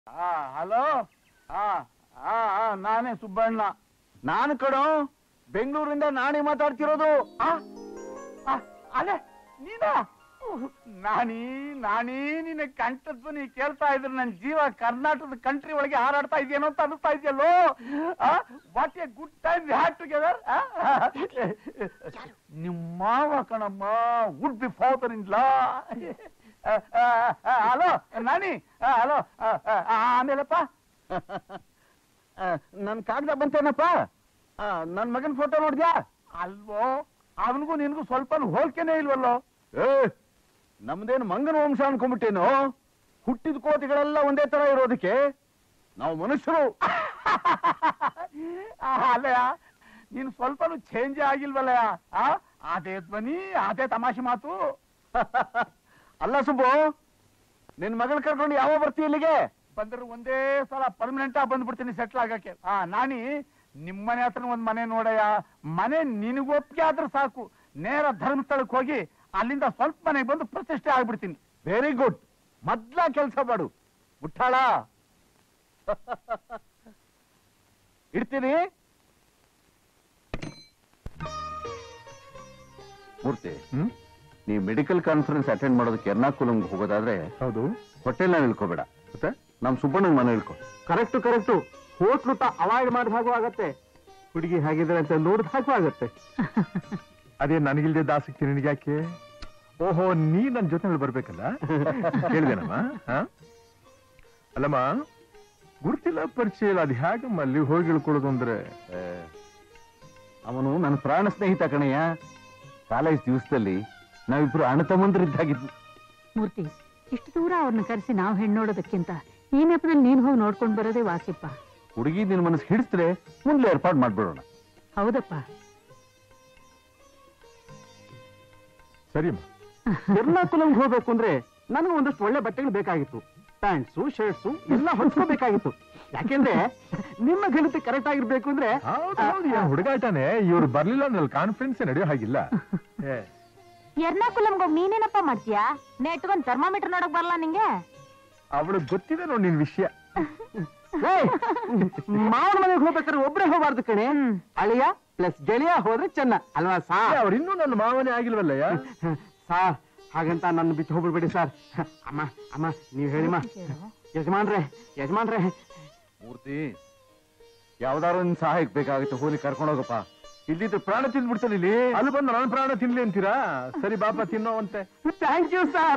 ಆ ಹಲೋ ಆ ಆ ಆ, ನಾನೇ ಸುಬ್ಬಣ್ಣ ನಾನು ಕಣೋ ಬೆಂಗಳೂರಿಂದ ನಾನೇ ಮಾತಾಡ್ತಿರೋದು ಆ, ಆ, ಅಲೆ ನೀನಾ ಉಹ್, ನಾನೀ ನಾನೀ ನಿನ್ನ ಕಂಠಧ್ವನಿ ಕೇಳ್ತಾ ಇದ್ರೆ ನನ್ನ ಜೀವ ಕರ್ನಾಟಕದ ಕಂಟ್ರಿ ಒಳಗೆ ಹಾರಾಡ್ತಾ ಇದೆಯೇನೋ ಅಂತ ಅನಿಸ್ತಾ ಇದೆಯಲ್ಲೋ what a good time had together ನಿಮ್ಮ ಮಾವ ಕಣಮ್ಮ would be father in law hello Nani hello ಆಮೇಲಪ್ಪ ನನ್ ಕಾಗದ ಬಂತೇನಪ್ಪ ನನ್ ಮಗನ್ ಫೋಟೋ ನೋಡ್ದ್ಯಾ ಅಲ್ವೋ ಅವನಿಗೂ ನಿನ್ಗೂ ಸ್ವಲ್ಪ ಹೋಲ್ಕೆನೇ ಇಲ್ವಲ್ಲೋ ಏ ನಮ್ದೇನು ಮಂಗನ ವಂಶ ಅನ್ಕೊಂಡ್ಬಿಟ್ಟೇನು ಹುಟ್ಟಿದ ಕೋತಿಗಳೆಲ್ಲ ಒಂದೇ ತರ ಇರೋದಕ್ಕೆ ನಾವು ಮನುಷ್ಯರು ಅಲ್ಲಯ್ಯ ನೀನು ಸ್ವಲ್ಪನೂ ಚೇಂಜ್ ಆಗಿಲ್ವಲ್ಲಯ್ಯ ಆ? ಅದೇ ಧ್ವನಿ ಅದೇ ತಮಾಷೆ ಮಾತು ಅಲ್ಲ ಸುಬ್ಬು ನಿನ್ ಮಗಳ ಕರ್ಕೊಂಡು ಯಾವ ಬರ್ತೀಯ ಇಲ್ಲಿಗೆ ಬಂದ್ರೆ ಒಂದೇ ಸಲ ಪರ್ಮನೆಂಟ್ ಆಗಿ ಬಂದ್ಬಿಡ್ತೀನಿ ಸೆಟ್ಲ್ ಆಗಕ್ಕೆ ಆ ನಾನಿ ನಿಮ್ಮನೆ ಹತ್ರ ಒಂದ್ ಮನೆ ನೋಡಯ್ಯ ಮನೆ ನಿನಗೊಪ್ಪಿಗೆ ಆದ್ರೆ ಸಾಕು ನೇರ ಧರ್ಮಸ್ಥಳಕ್ಕೆ ಹೋಗಿ ಅಲ್ಲಿಂದ ಸ್ವಲ್ಪ ಮನೆಗೆ ಬಂದು ಪ್ರತಿಷ್ಠೆ ಆಗ್ಬಿಡ್ತೀನಿ ವೆರಿ ಗುಡ್ ಮೊದ್ಲ ಕೆಲಸ ಮಾಡು ಮುಟ್ಟಾಳ ಇಡ್ತೀನಿ ಮೂರ್ತಿ ಹ್ಮ್ ನೀ ಮೆಡಿಕಲ್ ಕಾನ್ಫರೆನ್ಸ್ ಅಟೆಂಡ್ ಮಾಡೋದಕ್ಕೆ ಎರ್ನಾಕುಲಂಗೆ ಹೋಗೋದಾದ್ರೆ ಹೌದು ಹೋಟೆಲ್ ಇಳ್ಕೋಬೇಡ ಮತ್ತೆ ನಮ್ ಸುಬ್ಬಣ್ಣನ ಮನೆ ಇಳ್ಕೊ ಕರೆಕ್ಟು ಕರೆಕ್ಟು ಹೋಟ್ಲು ಅವಾಯ್ಡ್ ಮಾಡಿದ ಹಾಗೂ ಆಗತ್ತೆ ಹುಡುಗಿ ಹೇಗಿದ್ರೆ ಅಂತ ನೋಡಿದ ಹಾಗೂ ಆಗತ್ತೆ ಅದೇ ನನಗಿಲ್ದೆ ದಾಸಕ್ತಿ ನಿನಗೆ ಯಾಕೆ ಓಹೋ ನೀ ನನ್ನ ಜೊತೆ ಬರ್ಬೇಕಲ್ಲ ಕೇಳಿದೇನಮ್ಮ ಹ? ಅಲ್ಲಮ್ಮ ಗುರ್ತಿಲ್ಲ ಪರಿಚಯ ಇಲ್ಲ ಅದು ಹೇಗಮ್ಮ ಅಲ್ಲಿ ಹೋಗಿ ಇಳ್ಕೊಳ್ಳೋದು ಅಂದ್ರೆ ಅವನು ನನ್ನ ಪ್ರಾಣ ಸ್ನೇಹಿತ ಕಣಯ್ಯ ಕಾಲೇಜ್ ದಿವಸದಲ್ಲಿ ನಾವಿಬ್ರು ಅಣ್ಣ ತಮ್ಮಂದ್ರಿದ್ದಾಗಿದ್ವಿ ಮೂರ್ತಿ ಇಷ್ಟು ದೂರ ಅವ್ರನ್ನ ಕರೆಸಿ ನಾವು ಹೆಣ್ಣು ನೋಡೋದಕ್ಕಿಂತ ಈ ನೆಪದಲ್ಲಿ ನೀನ್ ಹೋಗಿ ನೋಡ್ಕೊಂಡ್ ಬರೋದೇ ವಾಸಿಪ್ಪ ಹುಡುಗಿ ನಿನ್ ಮನಸ್ಸು ಹಿಡಿಸಿದ್ರೆ ಮುಂದೆ ಏರ್ಪಾಡು ಮಾಡ್ಬಿಡೋಣ ಹೌದಪ್ಪ ಸರಿಯಮ್ಮ ಎರ್ನಾಕುಲಂಗೆ ಹೋಗ್ಬೇಕು ಅಂದ್ರೆ ನನಗೆ ಒಂದಷ್ಟು ಒಳ್ಳೆ ಬಟ್ಟೆಗಳು ಬೇಕಾಗಿತ್ತು ಪ್ಯಾಂಟ್ಸು ಶರ್ಟ್ಸು ಎಲ್ಲ ಹೊಂಚ್ಕೋಬೇಕಾಗಿತ್ತು ಯಾಕೆಂದ್ರೆ ನಿಮ್ಮ ಗಣಿತ ಕರೆಕ್ಟ್ ಆಗಿರ್ಬೇಕು ಅಂದ್ರೆ ಹೌದು ಹೌದು ಏನ್ ಹುಡುಗಾಟನೇ ಇವ್ರು ಬರ್ಲಿಲ್ಲ ಅಂದ್ರೆ ಕಾನ್ಫರೆನ್ಸ್ ನಡೆಯೋ ಹಾಗಿಲ್ಲ ಏ, ಎರ್ನಾಕುಲಂಗೆ ಹೋಗಿ ನೀನೇನಪ್ಪ ಮಾಡ್ತೀಯಾ ನೆಟ್ಗೊಂದ್ ಥರ್ಮಾಮೀಟರ್ ನೋಡಕ್ ಬರಲ್ಲ ನಿಂಗೆ ಅವಳಿಗೆ ಗೊತ್ತಿದೆ ನೋಡಿ ನಿನ್ ವಿಷಯ ಮಾವನ ಮನೆಗೆ ಹೋಗ್ಬೇಕಾದ್ರೆ ಒಬ್ರೇ ಹೋಗ್ಬಾರ್ದು ಕಣೆ ಅಳಿಯ ಪ್ಲಸ್ ಗೆಳೆಯ ಹೋದ್ರೆ ಚೆನ್ನ ಅಲ್ವಾ ಸಾ ಅವ್ರು ಇನ್ನೂ ನನ್ನ ಮಾವನೇ ಆಗಿಲ್ವಲ್ಲಯ್ಯ ಸಾರ್ ಹಾಗಂತ ನನ್ನ ಬಿಟ್ಟು ಹೋಗ್ಬಿಡ್ಬೇಡಿ ಸರ್ ಅಮ್ಮ ಅಮ್ಮ ನೀವ್ ಹೇಳಿಮ್ಮ ಯಜಮಾನ್ರೆ ಯಜಮಾನ್ರೆ ಮೂರ್ತಿ ಯಾವ್ದಾರು ನಿನ್ ಸಹಾಯಕ್ ಬೇಕಾಗುತ್ತೆ ಹೋಗಿ ಕರ್ಕೊಂಡು ಹೋಗಪ್ಪ ಇಲ್ಲಿದ್ದು ಪ್ರಾಣ ತಿಂದ್ಬಿಡ್ತಾನೆ ಇಲ್ಲಿ ಅಲ್ಲಿ ಬಂದು ನನ್ನ ಪ್ರಾಣ ತಿನ್ಲಿ ಅಂತೀರಾ ಸರಿ ಬಾಪ ತಿನ್ನೋವಂತೆ ಥ್ಯಾಂಕ್ ಯು ಸರ್